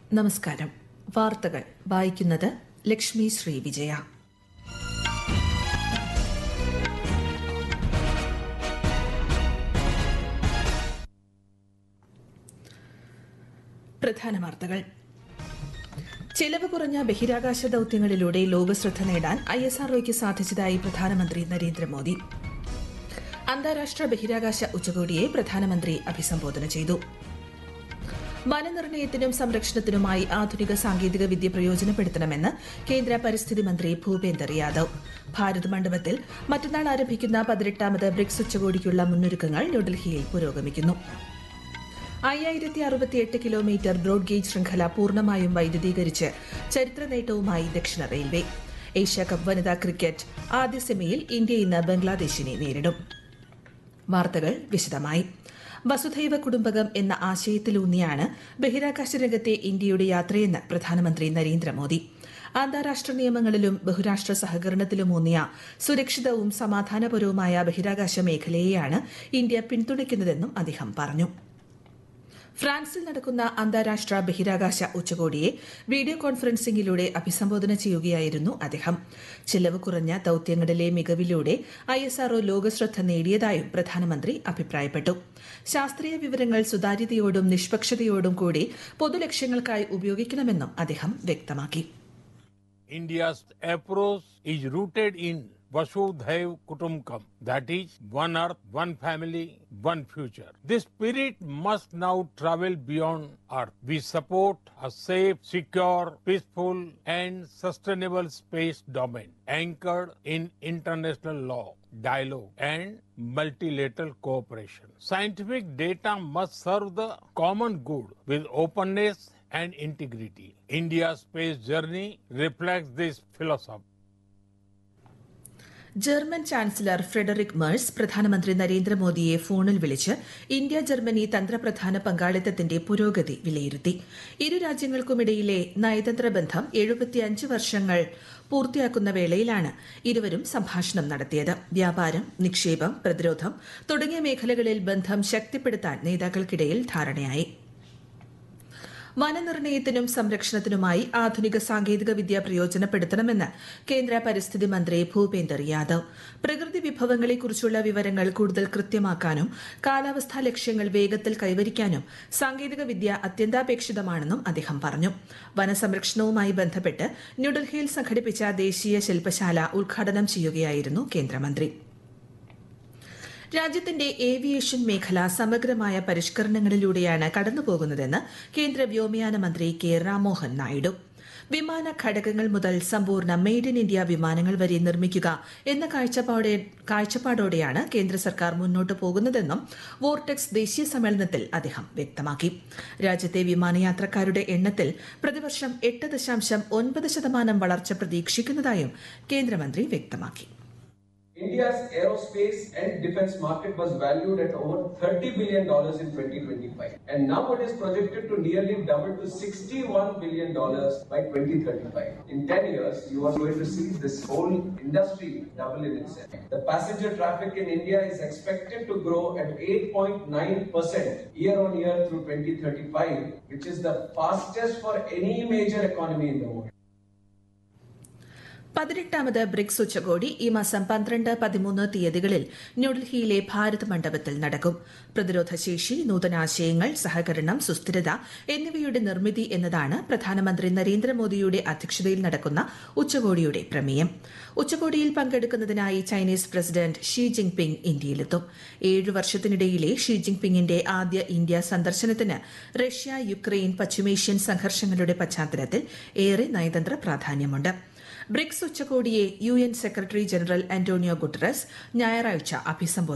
നമസ്കാരം വാർത്തകൾ വായിക്കുന്നത് ലക്ഷ്മി ശ്രീ വിജയ പ്രധാന വാർത്തകൾ ചെലവ് കുറഞ്ഞ ബഹിരാകാശ ദൌത്യങ്ങളിലൂടെ ലോകശ്രദ്ധ നേടാൻ ഐ എസ് ആർഒയ്ക്ക് സാധിച്ചതായി പ്രധാനമന്ത്രി നരേന്ദ്രമോദി അന്താരാഷ്ട്ര ബഹിരാകാശ ഉച്ചകോടിയെ പ്രധാനമന്ത്രി അഭിസംബോധന ചെയ്തു വനനിർണ്ണയത്തിനും സംരക്ഷണത്തിനുമായി ആധുനിക സാങ്കേതിക വിദ്യ പ്രയോജനപ്പെടുത്തണമെന്ന് കേന്ദ്ര പരിസ്ഥിതി മന്ത്രി ഭൂപേന്ദർ യാദവ് ഭാരത് മണ്ഡപത്തിൽ മറ്റന്നാൾ ആരംഭിക്കുന്ന പതിനെട്ടാമത് ബ്രിക്സ് ഉച്ചകോടിക്കുള്ള മുന്നൊരുക്കങ്ങൾ ന്യൂഡൽഹിയിൽ പുരോഗമിക്കുന്നു അയ്യായിരത്തി അറുപത്തിയെട്ട് കിലോമീറ്റർ ബ്രോഡ് ഗേജ് ശൃംഖല പൂർണ്ണമായും വൈദ്യുതീകരിച്ച് ചരിത്ര നേട്ടവുമായി ദക്ഷിണ റെയിൽവേ ഏഷ്യാകപ്പ് വനിതാ ക്രിക്കറ്റ് ആദ്യ സെമിയിൽ ഇന്ത്യ ഇന്ന് ബംഗ്ലാദേശിനെ നേരിടും വാർത്തകൾ വിശദമായി വസുധൈവ കുടുംബകം എന്ന ആശയത്തിലൂന്നിയാണ് ബഹിരാകാശ രംഗത്തെ ഇന്ത്യയുടെ യാത്രയെന്ന് പ്രധാനമന്ത്രി നരേന്ദ്രമോദി അന്താരാഷ്ട്ര നിയമങ്ങളിലും ബഹുരാഷ്ട്ര സഹകരണത്തിലുമൂന്നിയ സുരക്ഷിതവും സമാധാനപരവുമായ ബഹിരാകാശ മേഖലയെയാണ് ഇന്ത്യ പിന്തുണയ്ക്കുന്നതെന്നും അദ്ദേഹം പറഞ്ഞു ഫ്രാൻസിൽ നടക്കുന്ന അന്താരാഷ്ട്ര ബഹിരാകാശ ഉച്ചകോടിയെ വീഡിയോ കോൺഫറൻസിംഗിലൂടെ അഭിസംബോധന ചെയ്യുകയായിരുന്നു അദ്ദേഹം ചെലവ് കുറഞ്ഞ ദൌത്യങ്ങളിലെ മികവിലൂടെ ഐ എസ് ആർഒ ലോകശ്രദ്ധ നേടിയതായും പ്രധാനമന്ത്രി അഭിപ്രായപ്പെട്ടു ശാസ്ത്രീയ വിവരങ്ങൾ സുതാര്യതയോടും നിഷ്പക്ഷതയോടും കൂടി പൊതുലക്ഷ്യങ്ങൾക്കായി ഉപയോഗിക്കണമെന്നും അദ്ദേഹം വ്യക്തമാക്കി India's approach is rooted in Vasudhaiv Kutumbakam, that is, one earth, one family, one future. This spirit must now travel beyond earth. We support a safe, secure, peaceful, and sustainable space domain anchored in international law, dialogue, and multilateral cooperation. Scientific data must serve the common good with openness and integrity. India's space journey reflects this philosophy. German chancellor Friedrich Merz പ്രധാനമന്ത്രി നരേന്ദ്രമോദിയെ ഫോണിൽ വിളിച്ച് India Germany തന്ത്രപ്രധാന പങ്കാളിത്തത്തിന്റെ പുരോഗതി വിലയിരുത്തി ഇരു രാജ്യങ്ങൾക്കുമിടയിലെ നയതന്ത്ര ബന്ധം എഴുപത്തിയഞ്ച് വർഷങ്ങൾ പൂർത്തിയാക്കുന്ന വേളയിലാണ് ഇരുവരും സംഭാഷണം നടത്തിയത് വ്യാപാരം നിക്ഷേപം പ്രതിരോധം തുടങ്ങിയ മേഖലകളിൽ ബന്ധം ശക്തിപ്പെടുത്താൻ നേതാക്കൾക്കിടയിൽ ധാരണയായി വനനിർണ്ണയത്തിനും സംരക്ഷണത്തിനുമായി ആധുനിക സാങ്കേതിക വിദ്യ പ്രയോജനപ്പെടുത്തണമെന്ന് കേന്ദ്ര പരിസ്ഥിതി മന്ത്രി ഭൂപേന്ദർ യാദവ് പ്രകൃതി വിഭവങ്ങളെക്കുറിച്ചുള്ള വിവരങ്ങൾ കൂടുതൽ കൃത്യമാക്കാനും കാലാവസ്ഥാ ലക്ഷ്യങ്ങൾ വേഗത്തിൽ കൈവരിക്കാനും സാങ്കേതിക വിദ്യ അത്യന്താപേക്ഷിതമാണെന്നും അദ്ദേഹം പറഞ്ഞു വനസംരക്ഷണവുമായി ബന്ധപ്പെട്ട് ന്യൂഡൽഹിയിൽ സംഘടിപ്പിച്ച ദേശീയ ശില്പശാല ഉദ്ഘാടനം ചെയ്യുകയായിരുന്നു കേന്ദ്രമന്ത്രി രാജ്യത്തിന്റെ ഏവിയേഷൻ മേഖല സമഗ്രമായ പരിഷ്കരണങ്ങളിലൂടെയാണ് കടന്നുപോകുന്നതെന്ന് കേന്ദ്ര വ്യോമയാന മന്ത്രി കെ രാമോഹൻ നായിഡു വിമാന ഘടകങ്ങൾ മുതൽ സമ്പൂർണ്ണ മെയ്ഡ് ഇൻ ഇന്ത്യ വിമാനങ്ങൾ വരെ നിർമ്മിക്കുക എന്ന കാഴ്ചപ്പാടെ കാഴ്ചപ്പാടോടെയാണ് കേന്ദ്ര സർക്കാർ മുന്നോട്ട് പോകുന്നതെന്നും വോർടെക്സ് ദേശീയ സമ്മേളനത്തിൽ അദ്ദേഹം വ്യക്തമാക്കി രാജ്യത്തെ വിമാനയാത്രക്കാരുടെ എണ്ണത്തിൽ പ്രതിവർഷം എട്ട് ദശാംശം ഒൻപത് ശതമാനം വളർച്ച പ്രതീക്ഷിക്കുന്നതായും കേന്ദ്രമന്ത്രി വ്യക്തമാക്കി India's aerospace and defense market was valued at over $30 billion in 2025. And now it is projected to nearly double to $61 billion by 2035. In 10 years, you are going to see this whole industry double in itself. The passenger traffic in India is expected to grow at 8.9% year on year through 2035, which is the fastest for any major economy in the world. പതിനെട്ടാമത് BRICS ഉച്ചകോടി ഈ മാസം പന്ത്രണ്ട് പതിമൂന്ന് തീയതികളിൽ ന്യൂഡൽഹിയിലെ ഭാരത് മണ്ഡപത്തിൽ നടക്കും പ്രതിരോധ ശേഷി നൂതനാശയങ്ങൾ സഹകരണം സുസ്ഥിരത എന്നിവയുടെ നിർമ്മിതി എന്നതാണ് പ്രധാനമന്ത്രി നരേന്ദ്രമോദിയുടെ അധ്യക്ഷതയിൽ നടക്കുന്ന ഉച്ചകോടിയുടെ പ്രമേയം ഉച്ചകോടിയിൽ പങ്കെടുക്കുന്നതിനായി ചൈനീസ് പ്രസിഡന്റ് ഷീ ജിൻപിങ് ഇന്ത്യയിലെത്തും ഏഴു വർഷത്തിനിടയിലെ ഷീ ജിൻപിങ്ങിന്റെ ആദ്യ ഇന്ത്യ സന്ദർശനത്തിന് റഷ്യ യുക്രൈൻ പശ്ചിമേഷ്യൻ സംഘർഷങ്ങളുടെ പശ്ചാത്തലത്തിൽ ഏറെ നയതന്ത്ര പ്രാധാന്യമുണ്ട് ബ്രിക്സ് ഉച്ചകോടിയെ U N secretary general Antonio Guterres ഞായറാഴ്ച അഭിസംബോധന